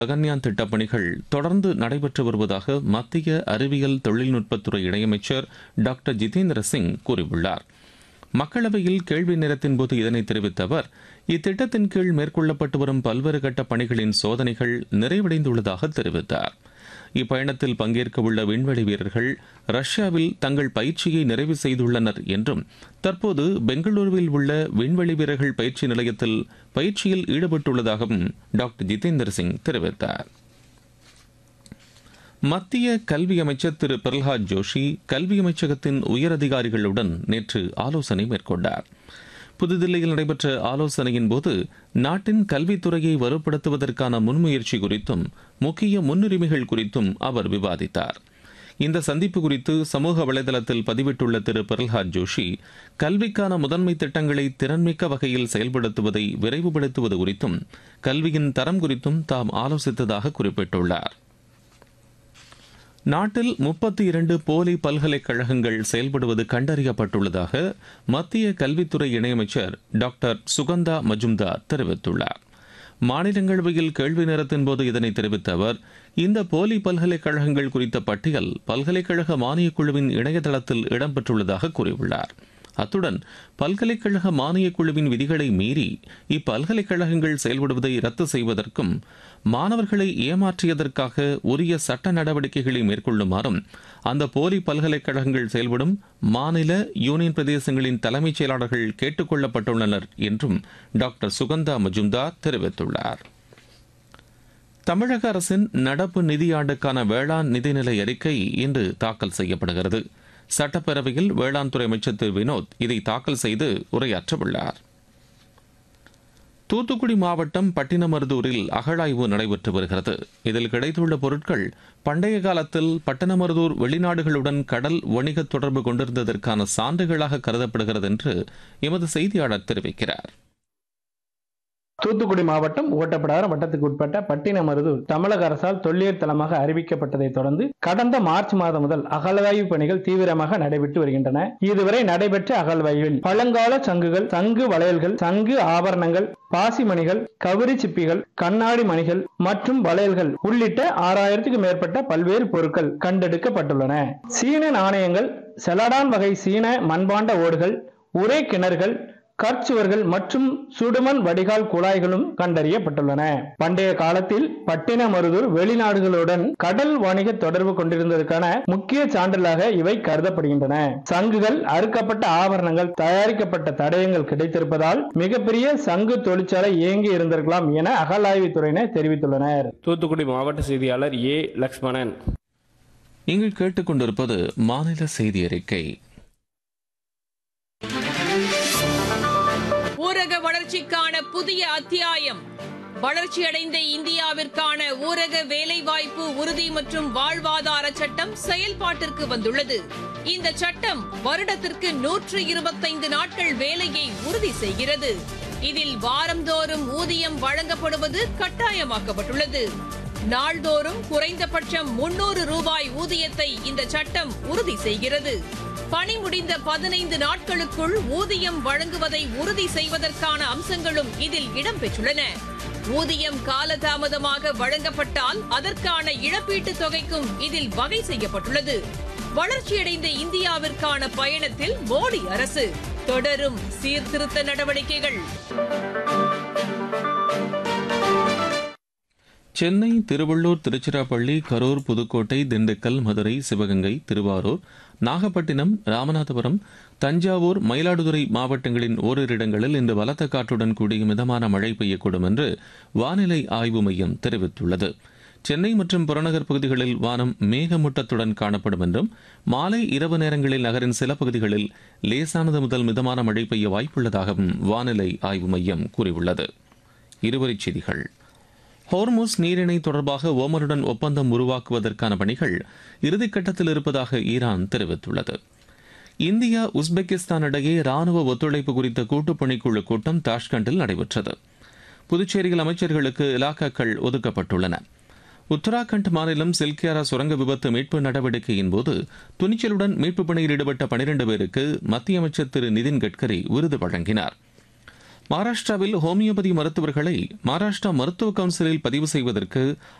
ககன்யான் திட்டப் பணிகள் தொடர்ந்து நடைபெற்று வருவதாக மத்திய அறிவியல் தொழில்நுட்பத்துறை இணையமைச்சர் டாக்டர் ஜிதேந்திர சிங் கூறியுள்ளார் மக்களவையில் கேள்வி நேரத்தின் போது இதனை தெரிவித்த அவர் இத்திட்டத்தின் கீழ் மேற்கொள்ளப்பட்டு வரும் பல்வேறு கட்ட பணிகளின் சோதனைகள் நிறைவடைந்துள்ளதாக தெரிவித்தார் இப்பயணத்தில் பங்கேற்க உள்ள விண்வெளி வீரர்கள் ரஷ்யாவில் தங்கள் பயிற்சியை நிறைவு செய்துள்ளனர் என்றும் தற்போது பெங்களூருவில் உள்ள விண்வெளி வீரர்கள் பயிற்சி நிலையத்தில் பயிற்சியில் ஈடுபட்டுள்ளதாகவும் டாக்டர் ஜிதேந்தர் சிங் தெரிவித்தார் மத்திய கல்வி அமைச்சர் திரு பிரல்ஹாத் ஜோஷி கல்வி அமைச்சகத்தின் உயரதிகாரிகளுடன் நேற்று ஆலோசனை மேற்கொண்டார் புதுதில்லியில் நடைபெற்ற ஆலோசனையின் போது நாட்டின் கல்வித்துறையை வலுப்படுத்துவதற்கான முன்முயற்சி குறித்தும் முக்கிய முன்னுரிமைகள் குறித்தும் அவர் விவாதித்தார் இந்த சந்திப்பு குறித்து சமூக வலைதளத்தில் பதிவிட்டுள்ள திரு பிரல்ஹாத் ஜோஷி கல்விக்கான முதன்மை திட்டங்களை திறன்மிக்க வகையில் செயல்படுத்துவதை விரைவுபடுத்துவது குறித்தும் கல்வியின் தரம் குறித்தும் தாம் ஆலோசித்ததாக குறிப்பிட்டுள்ளார் நாட்டில் முப்பத்தி இரண்டு போலி பல்கலைக்கழகங்கள் செயல்படுவது கண்டறியப்பட்டுள்ளதாக மத்திய கல்வித்துறை இணையமைச்சர் டாக்டர் சுகந்தா மஜும்தார் தெரிவித்துள்ளார் மாநிலங்களவையில் கேள்வி நேரத்தின் போது இதனை தெரிவித்த அவர் இந்த போலி பல்கலைக்கழகங்கள் குறித்த பட்டியல் பல்கலைக்கழக மானியக் குழுவின் இணையதளத்தில் இடம்பெற்றுள்ளதாக கூறியுள்ளார் அத்துடன் பல்கலைக்கழக மானியக் குழுவின் விதிகளை மீறி இப்பல்கலைக்கழகங்கள் செயல்படுவதை ரத்து செய்வதற்கும் மாணவர்களை ஏமாற்றியதற்காக உரிய சட்ட நடவடிக்கைகளை மேற்கொள்ளுமாறும் அந்த போலி பல்கலைக்கழகங்கள் செயல்படும் மாநில யூனியன் பிரதேசங்களின் தலைமைச் செயலாளர்கள் கேட்டுக் கொள்ளப்பட்டுள்ளனர் என்றும் டாக்டர் சுகந்தா மஜும்தார் தெரிவித்துள்ளார் தமிழக அரசின் நடப்பு நிதியாண்டுக்கான வேளாண் நிதிநிலை அறிக்கை இன்று தாக்கல் செய்யப்படுகிறது சட்டப்பேரவையில் வேளாண் துறை அமைச்சர் திரு வினோத் இதை தாக்கல் செய்து உரையாற்றவுள்ளார் தூத்துக்குடி மாவட்டம் பட்டினமருதூரில் அகழாய்வு நடைபெற்று வருகிறது இதில் கிடைத்துள்ள பொருட்கள் பண்டைய காலத்தில் பட்டினமருதூர் வெளிநாடுகளுடன் கடல் வணிக தொடர்பு கொண்டிருந்ததற்கான சான்றுகளாக கருதப்படுகிறது என்று எமது செய்தியாளர் தெரிவிக்கிறார் தூத்துக்குடி மாவட்டம் ஓட்டப்படாரம் வட்டத்துக்கு உட்பட்ட பட்டினமருதூர் தமிழக அரசால் தொல்லியல் தலமாக அறிவிக்கப்பட்டதை தொடர்ந்து கடந்த மார்ச் மாதம் முதல் அகழ்வாய்வு பணிகள் தீவிரமாக நடைபெற்று வருகின்றன இதுவரை நடைபெற்ற அகழ்வாய்வில் பழங்கால சங்குகள் சங்கு வளையல்கள் சங்கு ஆபரணங்கள் பாசிமணிகள் கவரி சிப்பிகள் கண்ணாடி மணிகள் மற்றும் வளையல்கள் உள்ளிட்ட ஆறாயிரத்துக்கும் மேற்பட்ட பல்வேறு பொருட்கள் கண்டெடுக்கப்பட்டுள்ளன சீன நாணயங்கள் செலடான் வகை சீன மண்பாண்ட ஓடுகள் உரை கிணறுகள் கற்சுவர்கள் மற்றும் சுடுமண் வடிகால் குழாய்களும் கண்டறியப்பட்டுள்ளன பண்டைய காலத்தில் பட்டினமருதூர் வெளிநாடுகளுடன் கடல் வணிக தொடர்பு கொண்டிருந்ததற்கான முக்கிய சான்றிலாக இவை கருதப்படுகின்றன சங்குகள் அறுக்கப்பட்ட ஆபரணங்கள் தயாரிக்கப்பட்ட தடயங்கள் கிடைத்திருப்பதால் மிகப்பெரிய சங்கு தொழிற்சாலை இயங்கி இருந்திருக்கலாம் என அகழாய்வுத்துறையினர் தெரிவித்துள்ளனர் தூத்துக்குடி மாவட்ட செய்தியாளர் ஏ லக்ஷ்மணன் நீங்கள் கேட்டுக்கொண்டிருப்பது மாநில செய்தி அறிக்கை ஊரக வளர்ச்சிக்கான புதிய அத்தியாயம் வளர்ச்சியடைந்த இந்தியாவிற்கான ஊரக வேலைவாய்ப்பு உறுதி மற்றும் வாழ்வாதார சட்டம் செயல்பாட்டிற்கு வந்துள்ளது இந்த சட்டம் வருடத்திற்கு நூற்று இருபத்தைந்து நாட்கள் வேலையை உறுதி செய்கிறது இதில் வாரந்தோறும் ஊதியம் வழங்கப்படுவது கட்டாயமாக்கப்பட்டுள்ளது நாள்தோறும் குறைந்தபட்சம் முன்னூறு ரூபாய் ஊதியத்தை இந்த சட்டம் உறுதி செய்கிறது பணி முடிந்த பதினைந்து நாட்களுக்குள் ஊதியம் வழங்குவதை உறுதி செய்வதற்கான அம்சங்களும் இதில் இடம்பெற்றுள்ளன ஊதியம் காலதாமதமாக வழங்கப்பட்டால் அதற்கான இழப்பீட்டுத் தொகைக்கும் இதில் வகை செய்யப்பட்டுள்ளது வளர்ச்சியடைந்த இந்தியாவிற்கான பயணத்தில் மோடி அரசு தொடரும் சீர்திருத்த நடவடிக்கைகள் சென்னை திருவள்ளூர் திருச்சிராப்பள்ளி கரூர் புதுக்கோட்டை திண்டுக்கல் மதுரை சிவகங்கை திருவாரூர் நாகப்பட்டினம் ராமநாதபுரம் தஞ்சாவூர் மயிலாடுதுறை மாவட்டங்களின் ஓரிரு இடங்களில் இன்று பலத்த காற்றுடன் கூடிய மிதமான மழை பெய்யக்கூடும் என்று வானிலை ஆய்வு மையம் தெரிவித்துள்ளது சென்னை மற்றும் புறநகர் பகுதிகளில் வானம் மேகமூட்டத்துடன் காணப்படும் என்றும் மாலை இரவு நேரங்களில் நகரின் சில பகுதிகளில் லேசானது முதல் மிதமான மழை பெய்ய வாய்ப்புள்ளதாகவும் வானிலை ஆய்வு மையம் கூறியுள்ளது இருவரிச் செய்திகள் ஹோர்முஸ் நீரிணை தொடர்பாக ஓமனுடன் ஒப்பந்தம் உருவாக்குவதற்கான பணிகள் இறுதிக்கட்டத்தில் இருப்பதாக ஈரான் தெரிவித்துள்ளது இந்தியா உஸ்பெகிஸ்தான் இடையே ராணுவ ஒத்துழைப்பு குறித்த கூட்டுப் பணிக்குழு கூட்டம் தாஷ்கண்டில் நடைபெற்றது புதுச்சேரியில் அமைச்சர்களுக்கு இலாக்காக்கள் ஒதுக்கப்பட்டுள்ளன உத்தராகண்ட் மாநிலம் சில்கியாரா சுரங்க விபத்து மீட்பு நடவடிக்கையின் போது துணிச்சலுடன் மீட்புப் பணியில் ஈடுபட்ட பனிரெண்டு பேருக்கு மத்திய அமைச்சர் திரு நிதின் கட்கரி விருது வழங்கினார் மகாராஷ்டிராவில் ஹோமியோபதி மருத்துவர்களை மகாராஷ்டிரா மருத்துவ கவுன்சிலில் பதிவு செய்வதற்கு